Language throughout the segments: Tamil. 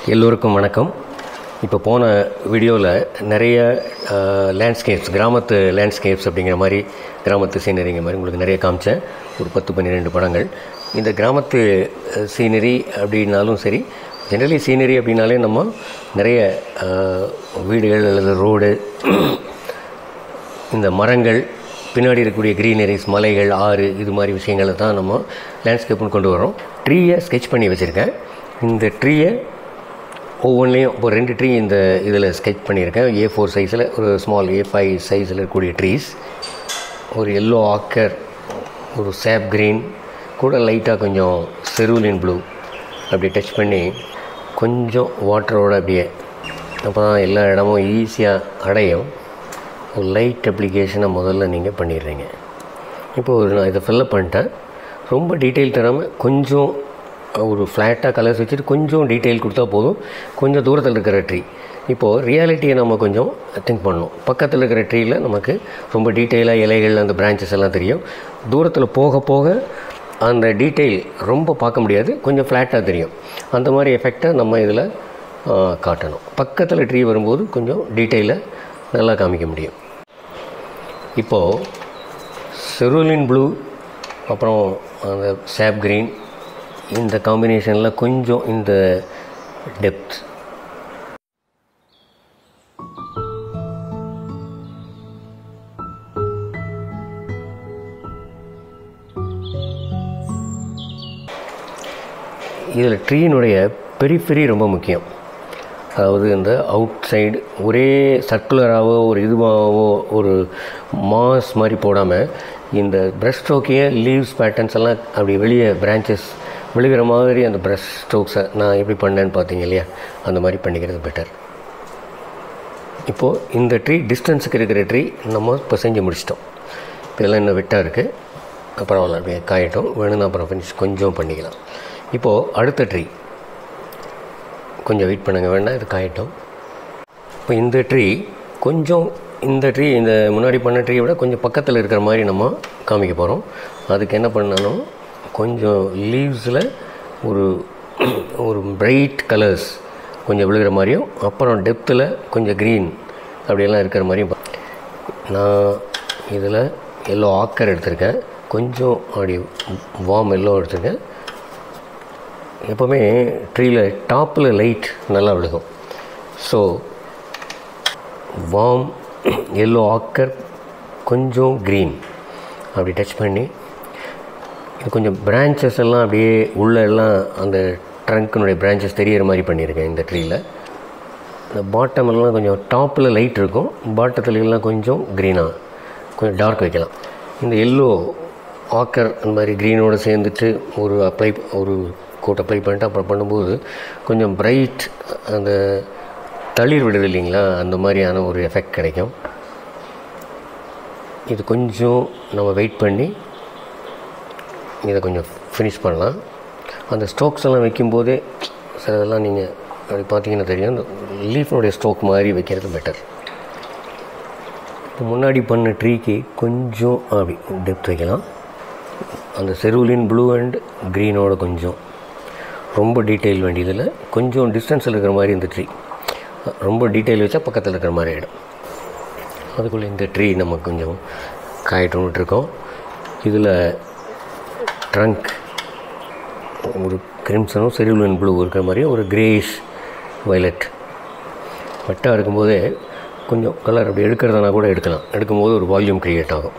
எல்லோருக்கும் வணக்கம் இப்போ போன வீடியோவில் நிறைய லேண்ட்ஸ்கேப்ஸ் கிராமத்து லேண்ட்ஸ்கேப்ஸ் அப்படிங்கிற மாதிரி கிராமத்து சீனரிங்க மாதிரி உங்களுக்கு நிறைய காமிச்சேன் ஒரு பத்து பன்னிரெண்டு படங்கள் இந்த கிராமத்து சீனரி அப்படின்னாலும் சரி ஜெனரலி சீனரி அப்படின்னாலே நம்ம நிறைய அஹ், வீடுகள் அல்லது ரோடு இந்த மரங்கள் பின்னாடி இருக்கக்கூடிய க்ரீனரிஸ் மலைகள் ஆறு இது மாதிரி விஷயங்களை தான் நம்ம லேண்ட்ஸ்கேப்னு கொண்டு வரோம் ட்ரீயை ஸ்கெட்ச் பண்ணி வச்சுருக்கேன் இந்த ட்ரீயை ஒவ்வொன்றிலையும் இப்போ ரெண்டு ட்ரீ இந்த இதில் ஸ்கெட்ச் பண்ணியிருக்கேன் ஏ ஃபோர் சைஸில் ஒரு ஸ்மால் ஏ ஃபைவ் சைஸில் இருக்கக்கூடிய ட்ரீஸ் ஒரு எல்லோ ஆக்கர் ஒரு சேப் க்ரீன் கூட லைட்டாக கொஞ்சம் செருலின் ப்ளூ அப்படி டச் பண்ணி கொஞ்சம் வாட்டரோட அப்படியே அப்போ தான் எல்லா இடமும் ஈஸியாக அடையும் ஒரு லைட் அப்ளிகேஷனை முதல்ல நீங்கள் பண்ணிடுறீங்க இப்போ ஒரு நான் இதை ஃபில்லப் பண்ணிட்டேன் ரொம்ப டீட்டெயில் தராமல் கொஞ்சம் ஒரு ஃப்ளாட்டாக கலர்ஸ் வச்சுட்டு கொஞ்சம் டீட்டெயில் கொடுத்தா போதும் கொஞ்சம் தூரத்தில் இருக்கிற ட்ரீ இப்போது ரியாலிட்டியை நம்ம கொஞ்சம் திங்க் பண்ணணும் பக்கத்தில் இருக்கிற ட்ரீயில் நமக்கு ரொம்ப டீட்டெயிலாக இலைகள் அந்த பிரான்ச்சஸ் எல்லாம் தெரியும் தூரத்தில் போக போக அந்த டீட்டெயில் ரொம்ப பார்க்க முடியாது கொஞ்சம் ஃப்ளாட்டாக தெரியும் அந்த மாதிரி எஃபெக்டை நம்ம இதில் காட்டணும் பக்கத்தில் ட்ரீ வரும்போது கொஞ்சம் டீட்டெயிலை நல்லா காமிக்க முடியும் இப்போது செருலின் ப்ளூ அப்புறம் அந்த சேப் க்ரீன் இந்த காம்பினேஷனில் கொஞ்சம் இந்த டெப்த் இதில் ட்ரீனுடைய பெரிஃபெரி ரொம்ப முக்கியம் அதாவது இந்த அவுட் சைடு ஒரே சர்க்குலராகவோ ஒரு இதுவாகவோ ஒரு மாஸ் மாதிரி போடாமல் இந்த ப்ரஷ் ஸ்ட்ரோக்கையே லீவ்ஸ் பேட்டர்ன்ஸ் எல்லாம் அப்படி வெளியே பிரான்ச்சஸ் விழுகிற மாதிரி அந்த ப்ரஷ் ஸ்ட்ரோக்ஸை நான் எப்படி பண்ணேன்னு பார்த்தீங்க இல்லையா அந்த மாதிரி பண்ணிக்கிறது பெட்டர் இப்போது இந்த ட்ரீ டிஸ்டன்ஸுக்கு இருக்கிற ட்ரீ நம்ம இப்போ செஞ்சு முடிச்சிட்டோம் இதெல்லாம் இன்னும் வெட்டாக இருக்குது அப்புறம் அவ்வளோ அப்படியே காயட்டும் வேணும்னா அப்புறம் ஃபினிஷ் கொஞ்சம் பண்ணிக்கலாம் இப்போது அடுத்த ட்ரீ கொஞ்சம் வெயிட் பண்ணுங்க வேண்டாம் இது காயட்டும் இப்போ இந்த ட்ரீ கொஞ்சம் இந்த ட்ரீ இந்த முன்னாடி பண்ண ட்ரீயை விட கொஞ்சம் பக்கத்தில் இருக்கிற மாதிரி நம்ம காமிக்க போகிறோம் அதுக்கு என்ன பண்ணணும் கொஞ்சம் லீவ்ஸில் ஒரு ஒரு பிரைட் கலர்ஸ் கொஞ்சம் விழுகிற மாதிரியும் அப்புறம் டெப்த்தில் கொஞ்சம் க்ரீன் அப்படியெல்லாம் இருக்கிற மாதிரியும் பா- நான் இதில் எல்லோ ஆக்கர் எடுத்திருக்கேன் கொஞ்சம் அப்படி வார்ம் எல்லோ எடுத்திருக்கேன் எப்போவுமே ட்ரீயில் டாப்பில் லைட் நல்லா விழுகும் ஸோ வார்ம் எல்லோ ஆக்கர் கொஞ்சம் க்ரீன் அப்படி டச் பண்ணி இது கொஞ்சம் பிரான்ச்சஸ் எல்லாம் அப்படியே உள்ள எல்லாம் அந்த ட்ரங்க்கினுடைய பிரான்ச்சஸ் தெரியிற மாதிரி பண்ணியிருக்கேன் இந்த ட்ரீயில் இந்த பாட்டம் எல்லாம் கொஞ்சம் டாப்பில் லைட் இருக்கும் பாட்டத்துல எல்லாம் கொஞ்சம் க்ரீனாக கொஞ்சம் டார்க் வைக்கலாம் இந்த எல்லோ ஆக்கர் அந்த மாதிரி க்ரீனோடு சேர்ந்துட்டு ஒரு அப்ளை ஒரு கோட் அப்ளை பண்ணிட்டு அப்புறம் பண்ணும்போது கொஞ்சம் பிரைட் அந்த தளிர் விடுது இல்லைங்களா அந்த மாதிரியான ஒரு எஃபெக்ட் கிடைக்கும் இது கொஞ்சம் நம்ம வெயிட் பண்ணி இதை கொஞ்சம் ஃபினிஷ் பண்ணலாம் அந்த ஸ்டோக்ஸ் எல்லாம் வைக்கும்போதே சிலதெல்லாம் நீங்கள் அப்படி பார்த்தீங்கன்னா தெரியும் இந்த லீஃப்னுடைய ஸ்டோக் மாதிரி வைக்கிறது பெட்டர் இப்போ முன்னாடி பண்ண ட்ரீக்கு கொஞ்சம் அப்படி டெப்த் வைக்கலாம் அந்த செருலின் ப்ளூ அண்ட் க்ரீனோட கொஞ்சம் ரொம்ப டீட்டெயில் வேண்டியதில் கொஞ்சம் டிஸ்டன்ஸில் இருக்கிற மாதிரி இந்த ட்ரீ ரொம்ப டீட்டெயில் வச்சா பக்கத்தில் இருக்கிற மாதிரி ஆகிடும் அதுக்குள்ளே இந்த ட்ரீ நம்ம கொஞ்சம் காயட்டும் விட்டுருக்கோம் இதில் ட்ரங்க் ஒரு கிரிம்சனும் செரிவுலன் ப்ளூ இருக்கிற மாதிரி ஒரு கிரேஷ் வயலட் வட்டாக இருக்கும்போதே கொஞ்சம் கலர் அப்படி எடுக்கிறதுனா கூட எடுக்கலாம் எடுக்கும்போது ஒரு வால்யூம் க்ரியேட் ஆகும்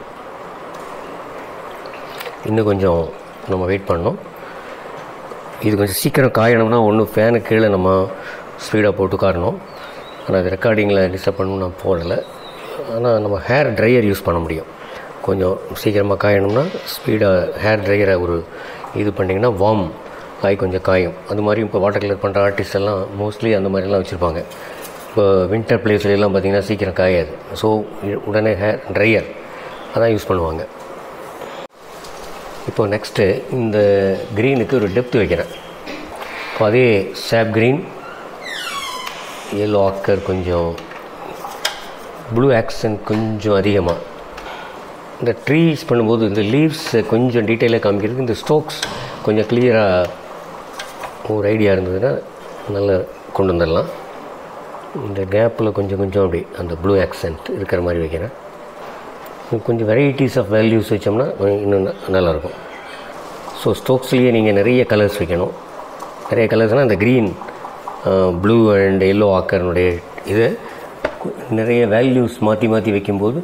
இன்னும் கொஞ்சம் நம்ம வெயிட் பண்ணோம் இது கொஞ்சம் சீக்கிரம் காயணும்னா ஒன்று ஃபேனுக்கு கீழே நம்ம ஸ்பீடாக போட்டு காட்டணும் ஆனால் அது ரெக்கார்டிங்கில் டிஸ்டர்ப் பண்ணணும் நான் போடலை ஆனால் நம்ம ஹேர் ட்ரையர் யூஸ் பண்ண முடியும் கொஞ்சம் சீக்கிரமாக காயணும்னா ஸ்பீடாக ஹேர் ட்ரையரை ஒரு இது பண்ணிங்கன்னா வார்ம் ஆகி கொஞ்சம் காயும் அது மாதிரி இப்போ வாட்டர் கலர் பண்ணுற ஆர்டிஸ்ட் எல்லாம் மோஸ்ட்லி அந்த மாதிரிலாம் வச்சுருப்பாங்க இப்போ வின்டர் பிளேஸ்லாம் பார்த்திங்கன்னா சீக்கிரம் காயாது ஸோ உடனே ஹேர் ட்ரையர் அதான் யூஸ் பண்ணுவாங்க இப்போ நெக்ஸ்ட்டு இந்த க்ரீனுக்கு ஒரு டெப்த் வைக்கிறேன் இப்போ அதே சாப் க்ரீன் எல்லோ ஆக்கர் கொஞ்சம் ப்ளூ ஆக்சன் கொஞ்சம் அதிகமாக இந்த ட்ரீஸ் பண்ணும்போது இந்த லீவ்ஸ் கொஞ்சம் டீட்டெயிலாக காமிக்கிறதுக்கு இந்த ஸ்டோக்ஸ் கொஞ்சம் கிளியராக ஒரு ஐடியா இருந்ததுன்னா நல்ல கொண்டு வந்துடலாம் இந்த கேப்பில் கொஞ்சம் கொஞ்சம் அப்படி அந்த ப்ளூ ஆக்சென்ட் இருக்கிற மாதிரி வைக்கிறேன் கொஞ்சம் வெரைட்டிஸ் ஆஃப் வேல்யூஸ் வச்சோம்னா இன்னும் ந- நல்லாயிருக்கும் ஸோ ஸ்டோக்ஸ்லேயே நீங்கள் நிறைய கலர்ஸ் வைக்கணும் நிறைய கலர்ஸ்னால் அந்த க்ரீன் ப்ளூ அண்ட் எல்லோ ஆக்கர்னுடைய இது நிறைய வேல்யூஸ் மாற்றி மாற்றி வைக்கும்போது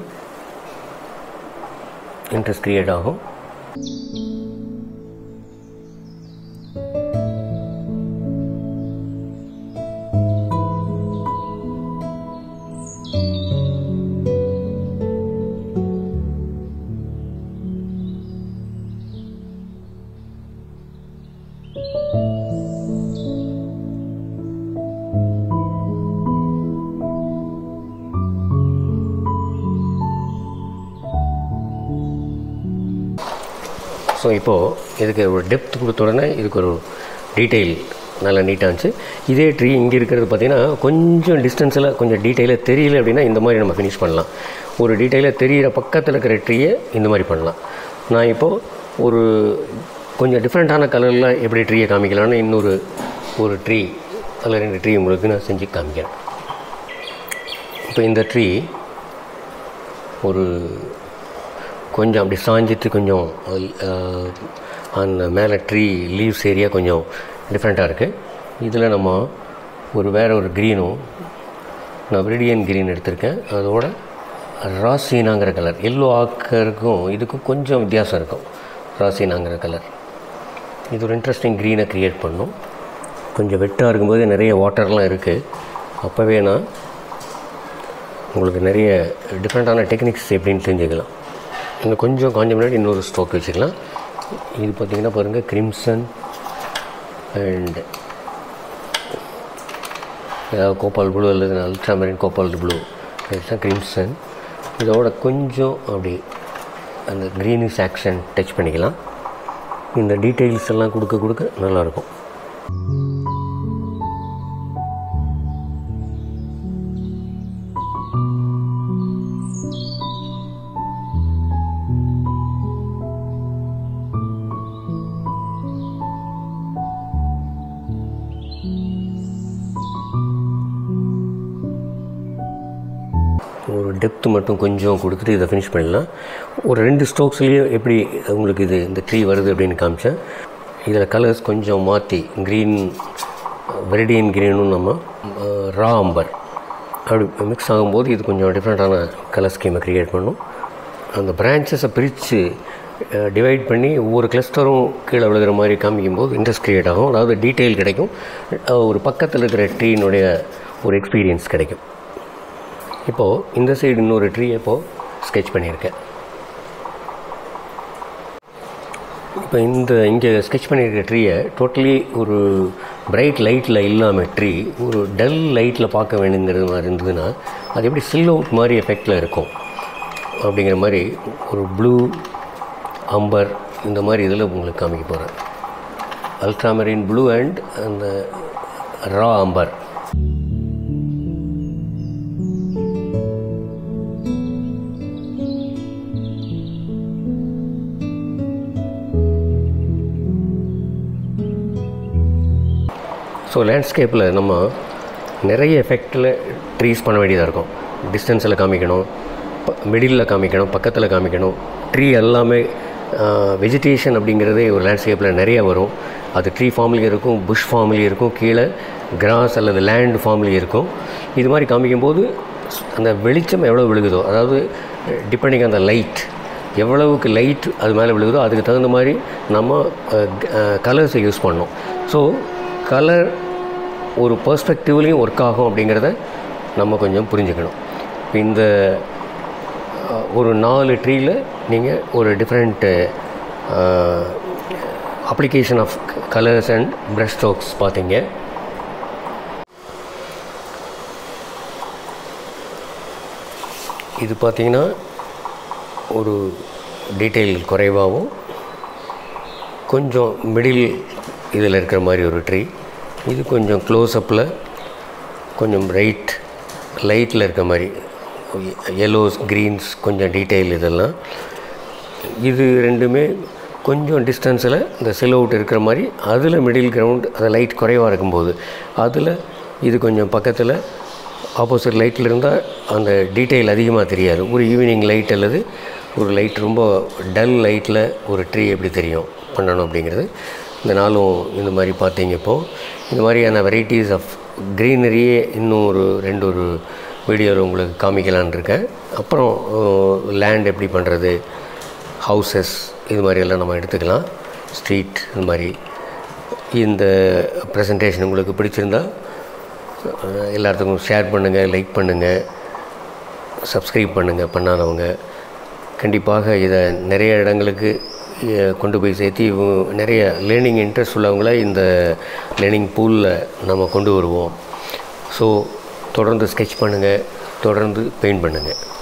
இன்ட்ரெஸ்ட் க்ரியேட் ஆகும் ஸோ இப்போது இதுக்கு ஒரு டெப்த் கொடுத்த உடனே இதுக்கு ஒரு டீட்டெயில் நல்லா நீட்டாக இருந்துச்சு இதே ட்ரீ இங்கே இருக்கிறது பார்த்திங்கன்னா கொஞ்சம் டிஸ்டன்ஸில் கொஞ்சம் டீட்டெயிலாக தெரியல அப்படின்னா இந்த மாதிரி நம்ம ஃபினிஷ் பண்ணலாம் ஒரு டீட்டெயிலாக தெரிகிற பக்கத்தில் இருக்கிற ட்ரீயை இந்த மாதிரி பண்ணலாம் நான் இப்போது ஒரு கொஞ்சம் டிஃப்ரெண்ட்டான கலரில் எப்படி ட்ரீயை காமிக்கலாம்னு இன்னொரு ஒரு ட்ரீ அதில் ரெண்டு ட்ரீ உங்களுக்கு நான் செஞ்சு காமிக்கிறேன் இப்போ இந்த ட்ரீ ஒரு கொஞ்சம் அப்படி சாஞ்சிட்டு கொஞ்சம் அஹ், அந்த மேலே ட்ரீ லீவ்ஸ் ஏரியா கொஞ்சம் டிஃப்ரெண்ட்டாக இருக்குது இதில் நம்ம ஒரு வேறு ஒரு க்ரீனும் நான் விரிடியன் க்ரீன் எடுத்திருக்கேன் அதோட ராசீனாங்கிற கலர் எல்லோ ஆக்கருக்கும் இதுக்கும் கொஞ்சம் வித்தியாசம் இருக்கும் ராசீனாங்கிற கலர் இது ஒரு இன்ட்ரெஸ்டிங் க்ரீனை க்ரியேட் பண்ணும் கொஞ்சம் வெட்டாக இருக்கும்போது நிறைய வாட்டர்லாம் இருக்குது அப்போவே நான் உங்களுக்கு நிறைய டிஃப்ரெண்ட்டான டெக்னிக்ஸ் எப்படின்னு தெரிஞ்சுக்கலாம் இன்னும் கொஞ்சம் காஞ்ச முன்னாடி இன்னொரு ஸ்ட்ரோக் வச்சுக்கலாம் இது பார்த்தீங்கன்னா பாருங்கள் கிரிம்சன் அண்ட் ஏதாவது கோபால் ப்ளூ அல்லது அல்ட்ராமரின் கோபால் ப்ளூ இதுதான் கிரிம்சன் இதோட கொஞ்சம் அப்படி அந்த க்ரீனிஷ் ஆக்ஷன் டச் பண்ணிக்கலாம் இந்த டீட்டெயில்ஸ் எல்லாம் கொடுக்க கொடுக்க நல்லாயிருக்கும் ஒரு டெப்த் மட்டும் கொஞ்சம் கொடுத்துட்டு இதை ஃபினிஷ் பண்ணிடலாம் ஒரு ரெண்டு ஸ்ட்ரோக்ஸ்லேயே எப்படி உங்களுக்கு இது இந்த ட்ரீ வருது அப்படின்னு காமிச்சேன் இதில் கலர்ஸ் கொஞ்சம் மாற்றி க்ரீன் வெரிடியன் க்ரீனும் நம்ம ரா அம்பர் அப்படி மிக்ஸ் ஆகும்போது இது கொஞ்சம் டிஃப்ரெண்ட்டான கலர் ஸ்கீமை க்ரியேட் பண்ணும் அந்த பிரான்ச்சஸை பிரித்து டிவைட் பண்ணி ஒவ்வொரு கிளஸ்டரும் கீழே விழுகிற மாதிரி காமிக்கும்போது இன்ட்ரெஸ்ட் க்ரியேட் ஆகும் அதாவது டீட்டெயில் கிடைக்கும் அஹ் ஒரு பக்கத்தில் இருக்கிற ட்ரீனுடைய ஒரு எக்ஸ்பீரியன்ஸ் கிடைக்கும் இப்போது இந்த சைடு இன்னொரு ட்ரீ இப்போது ஸ்கெட்ச் பண்ணியிருக்கேன் இப்போ இந்த இங்கே ஸ்கெட்ச் பண்ணியிருக்க ட்ரீயை டோட்டலி ஒரு பிரைட் லைட்டில் இல்லாமல் ட்ரீ ஒரு டல் லைட்டில் பார்க்க வேணுங்கிறது மாதிரி இருந்ததுன்னா அது எப்படி சில் அவுட் மாதிரி எஃபெக்டில் இருக்கும் அப்படிங்கிற மாதிரி ஒரு ப்ளூ அம்பர் இந்த மாதிரி இதில் உங்களுக்கு காமிக்க போகிறேன் அல்ட்ராமரின் ப்ளூ அண்ட் அந்த ரா அம்பர் ஸோ லேண்ட்ஸ்கேப்பில் நம்ம நிறைய எஃபெக்டில் ட்ரீஸ் பண்ண வேண்டியதாக இருக்கும் டிஸ்டன்ஸில் காமிக்கணும் மிடில் காமிக்கணும் பக்கத்தில் காமிக்கணும் ட்ரீ எல்லாமே வெஜிடேஷன் அப்படிங்கிறதே ஒரு லேண்ட்ஸ்கேப்பில் நிறைய வரும் அது ட்ரீ ஃபார்ம்லேயும் இருக்கும் புஷ் ஃபார்ம்லேயும் இருக்கும் கீழே கிராஸ் அல்லது லேண்ட் ஃபார்ம்லேயும் இருக்கும் இது மாதிரி காமிக்கும்போது அந்த வெளிச்சம் எவ்வளோ விழுகுதோ அதாவது டிபெண்டிங் அந்த லைட் எவ்வளவுக்கு லைட் அது மேலே விழுகுதோ அதுக்கு தகுந்த மாதிரி நம்ம கலர்ஸை யூஸ் பண்ணோம் ஸோ கலர் ஒரு பர்ஸ்பெக்டிவ்லேயும் ஒர்க் ஆகும் அப்படிங்கிறத நம்ம கொஞ்சம் புரிஞ்சுக்கணும் இப்ப இந்த அஹ், ஒரு நாலு ட்ரீயில் நீங்கள் ஒரு different application of colours and brush strokes பார்த்தீங்க இது பார்த்தீங்கன்னா ஒரு டீட்டெயில் குறைவாகவும் கொஞ்சம் மிடில் இதில் இருக்கிற மாதிரி ஒரு ட்ரீ இது கொஞ்சம் க்ளோஸ்அப்பில் கொஞ்சம் ரைட் லைட்டில் இருக்க மாதிரி எல்லோஸ் க்ரீன்ஸ் கொஞ்சம் டீட்டெயில் இதெல்லாம் இது ரெண்டுமே கொஞ்சம் டிஸ்டன்ஸில் இந்த சில் அவுட் இருக்கிற மாதிரி அதில் மிடில் கிரவுண்ட் அது லைட் குறைவாக இருக்கும்போது அதில் இது கொஞ்சம் பக்கத்தில் ஆப்போசிட் லைட்டில் இருந்தால் அந்த டீட்டெயில் அதிகமாக தெரியாது ஒரு ஈவினிங் லைட் அல்லது ஒரு லைட் ரொம்ப டல் லைட்டில் ஒரு ட்ரீ எப்படி தெரியும் பண்ணணும் அப்படிங்கிறது இந்த நாளும் இந்த மாதிரி பார்த்தீங்க இப்போது இந்த மாதிரியான வெரைட்டிஸ் ஆஃப் க்ரீனரியே இன்னும் ஒரு ரெண்டு ஒரு வீடியோவில் உங்களுக்கு காமிக்கலான்னு இருக்கேன் அப்புறம் லேண்ட் எப்படி பண்ணுறது ஹவுசஸ் இது மாதிரியெல்லாம் நம்ம எடுத்துக்கலாம் ஸ்ட்ரீட் இது மாதிரி இந்த ப்ரெசன்டேஷன் உங்களுக்கு பிடிச்சிருந்தா அஹ், எல்லாத்துக்கும் ஷேர் பண்ணுங்கள் லைக் பண்ணுங்கள் சப்ஸ்கிரைப் பண்ணுங்கள் பண்ணாதவங்க கண்டிப்பாக இதை நிறைய இடங்களுக்கு அஹ், கொண்டு போய் சேர்த்து இவங்க நிறைய லேர்னிங் இன்ட்ரெஸ்ட் உள்ளவங்கள இந்த லேர்னிங் பூலில் நம்ம கொண்டு வருவோம் ஸோ தொடர்ந்து ஸ்கெட்ச் பண்ணுங்கள் தொடர்ந்து பெயிண்ட் பண்ணுங்கள்